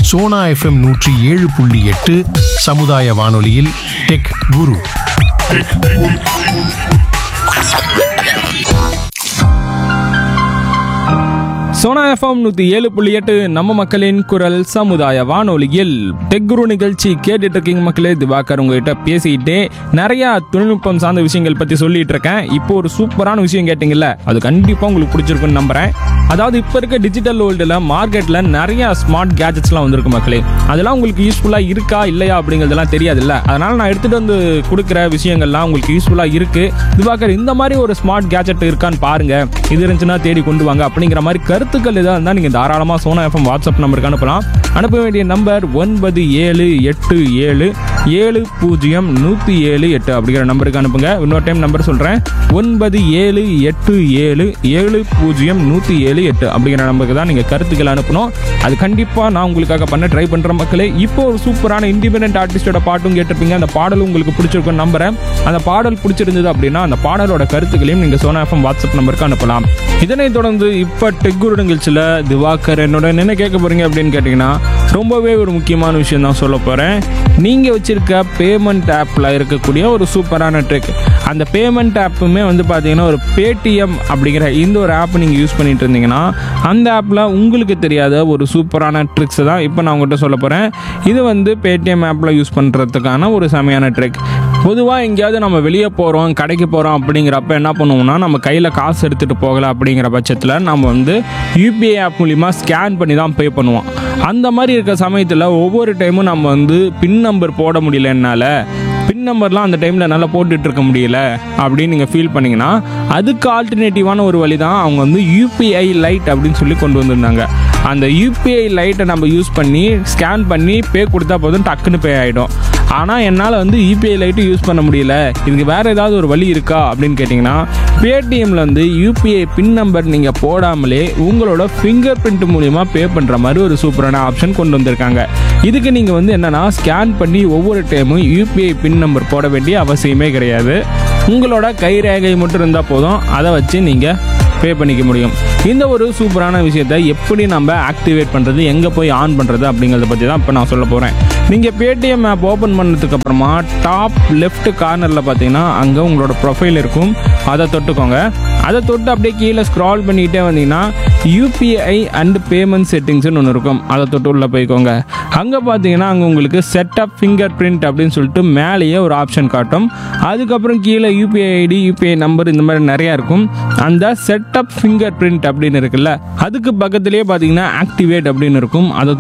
Sona FM நூற்றி ஏழு புள்ளி எட்டு சமுதாய வானொலியில் டெக் குரு சோனா எஃப்எம் நூற்றி ஏழு புள்ளி எட்டு நம்ம மக்களின் குரல் சமுதாய வானொலியில் டெக்குரு நிகழ்ச்சி கேட்டுட்டு இருக்கீங்க மக்களே திவாகர் உங்ககிட்ட பேசிக்கிட்டே நிறைய தொழில்நுட்பம் சார்ந்த விஷயங்கள் பற்றி சொல்லிட்டு இருக்கேன் இப்போ ஒரு சூப்பரான விஷயம் கேட்டிங்கல்ல அது கண்டிப்பாக உங்களுக்கு பிடிச்சிருக்குன்னு நம்புறேன் அதாவது இப்போ இருக்க டிஜிட்டல் வேர்ல்டில் மார்க்கெட்டில் நிறைய ஸ்மார்ட் கேஜெட்ஸ்லாம் வந்திருக்கு மக்களே அதெல்லாம் உங்களுக்கு யூஸ்ஃபுல்லாக இருக்கா இல்லையா அப்படிங்கிறதெல்லாம் தெரியாதுல்ல அதனால் நான் எடுத்துகிட்டு வந்து கொடுக்குற விஷயங்கள்லாம் உங்களுக்கு யூஸ்ஃபுல்லாக இருக்குது திவாகர் இந்த மாதிரி ஒரு ஸ்மார்ட் கேஜெட் இருக்கான்னு பாருங்க இது இருந்துச்சுன்னா தேடி கொண்டு வாங்க அப்படிங்கிற மாதிரி கருத்துக்கள் எதாக இருந்தால் நீங்கள் தாராளமாக சோனா எஃப்எம் வாட்ஸ்அப் நம்பருக்கு அனுப்பலாம் அனுப்ப வேண்டிய நம்பர் ஒன்பது ஏழு எட்டு ஏழு ஏழு பூஜ்ஜியம் நூற்றி ஏழு எட்டு அப்படிங்கிற நம்பருக்கு அனுப்புங்க இன்னொரு டைம் நம்பர் சொல்கிறேன் ஒன்பது ஏழு எட்டு ஏழு ஏழு பூஜ்ஜியம் நூற்றி ஏழு எட்டு அப்படிங்கிற நம்பருக்கு தான் நீங்கள் கருத்துக்கள் அனுப்பணும் அது கண்டிப்பாக நான் உங்களுக்காக பண்ண ட்ரை பண்ணுற மக்களே இப்போ ஒரு சூப்பரான இண்டிபெண்டன்ட் ஆர்டிஸ்டோட பாட்டும் கேட்டிருப்பீங்க அந்த பாடல் உங்களுக்கு பிடிச்சிருக்குன்னு நம்புறேன் அந்த பாடல் பிடிச்சிருந்தது அப்படின்னா அந்த பாடலோட கருத்துக்களையும் நீங்கள் சோனா எஃப்எம் வாட்ஸ்அப் நம்பருக்கு அனுப்பலாம் இதனைத் தொடர்ந்து இப்போ டெக்குரு நிகழ்ச்சியில் திவாகர் என்னோட என்ன கேட்க போறீங்க அப்படின்னு கேட்டிங்கன்னா ரொம்பவே ஒரு முக்கியமான விஷயம் தான் சொல்ல போகிறேன் நீங்கள் வச்சிருக்க பேமெண்ட் ஆப்பில் இருக்கக்கூடிய ஒரு சூப்பரான ட்ரிக் அந்த பேமெண்ட் ஆப்புமே வந்து பார்த்தீங்கன்னா ஒரு பேடிஎம் அப்படிங்கிற இந்த ஒரு ஆப் நீங்கள் யூஸ் பண்ணிட்டு இருந்தீங்கன்னா அந்த ஆப்பில் உங்களுக்கு தெரியாத ஒரு சூப்பரான ட்ரிக்ஸ் தான் இப்போ நான் உங்கள்கிட்ட சொல்ல போகிறேன் இது வந்து பேடிஎம் ஆப்பில் யூஸ் பண்ணுறதுக்கான ஒரு செமையான ட்ரிக் பொதுவாக எங்கேயாவது நம்ம வெளியே போகிறோம் கடைக்கு போகிறோம் அப்படிங்கிறப்ப என்ன பண்ணுவோம்னா நம்ம கையில் காசு எடுத்துகிட்டு போகலை அப்படிங்கிற பட்சத்தில் நம்ம வந்து யூபிஐ ஆப் மூலிமா ஸ்கேன் பண்ணி தான் பே பண்ணுவோம் அந்த மாதிரி இருக்க சமயத்தில் ஒவ்வொரு டைமும் நம்ம வந்து பின் நம்பர் போட முடியல என்னால் பின் நம்பர்லாம் அந்த டைமில் என்னால் போட்டுட்டு இருக்க முடியல அப்படின்னு நீங்கள் ஃபீல் பண்ணீங்கன்னா அதுக்கு ஆல்டர்னேட்டிவான ஒரு வழி தான் அவங்க வந்து யூபிஐ லைட் அப்படின்னு சொல்லி கொண்டு வந்திருந்தாங்க அந்த யூபிஐ லைட்டை நம்ம யூஸ் பண்ணி ஸ்கேன் பண்ணி பே கொடுத்தா போதும் டக்குன்னு பே ஆகிடும் ஆனால் என்னால் வந்து யூபிஐ லைட்டு யூஸ் பண்ண முடியல இதுக்கு வேறு ஏதாவது ஒரு வழி இருக்கா அப்படின்னு கேட்டிங்கன்னா பேடிஎம்மில் வந்து யூபிஐ பின் நம்பர் நீங்கள் போடாமலே உங்களோட ஃபிங்கர் பிரிண்ட் மூலிமா பே பண்ணுற மாதிரி ஒரு சூப்பரான ஆப்ஷன் கொண்டு வந்திருக்காங்க இதுக்கு நீங்கள் வந்து என்னென்னா ஸ்கேன் பண்ணி ஒவ்வொரு டைமும் யூபிஐ பின் நம்பர் போட வேண்டிய அவசியமே கிடையாது உங்களோட கைரேகை மட்டும் இருந்தால் போதும் அதை வச்சு நீங்கள் பே பண்ணிக்க முடியும் இந்த ஒரு சூப்பரான விஷயத்தை எப்படி நம்ம ஆக்டிவேட் பண்ணுறது எங்கே போய் ஆன் பண்ணுறது அப்படிங்கிறத பற்றி தான் இப்போ நான் சொல்ல போகிறேன் நீங்கள் பேடிஎம் ஆப் ஓப்பன் பண்ணதுக்கு அப்புறமா டாப் லெஃப்ட் கார்னரில் பார்த்தீங்கன்னா அங்கே உங்களோட ப்ரொஃபைல் இருக்கும் அதை தொட்டுக்கோங்க அதை தொட்டு அப்படியே கீழே ஸ்க்ரால் பண்ணிக்கிட்டே வந்தீங்கன்னா யூபிஐ அண்ட் பேமெண்ட் செட்டிங்ஸ்னு ஒன்று இருக்கும் அதை தொட்டு உள்ளே போய்க்கோங்க அங்கே பார்த்தீங்கன்னா அங்கே உங்களுக்கு செட்டப் ஃபிங்கர் பிரிண்ட் அப்படின்னு சொல்லிட்டு மேலேயே ஒரு ஆப்ஷன் காட்டும் அதுக்கப்புறம் கீழே யூபிஐ ஐடி யூபிஐ நம்பர் இந்த மாதிரி நிறையா இருக்கும் அந்த செட்டப் ஃபிங்கர் பிரிண்ட் அப்படின்னு இருக்குல்ல அதுக்கு பக்கத்துலேயே பார்த்தீங்கன்னா ஆக்டிவேட் அப்படின்னு இருக்கும் அதை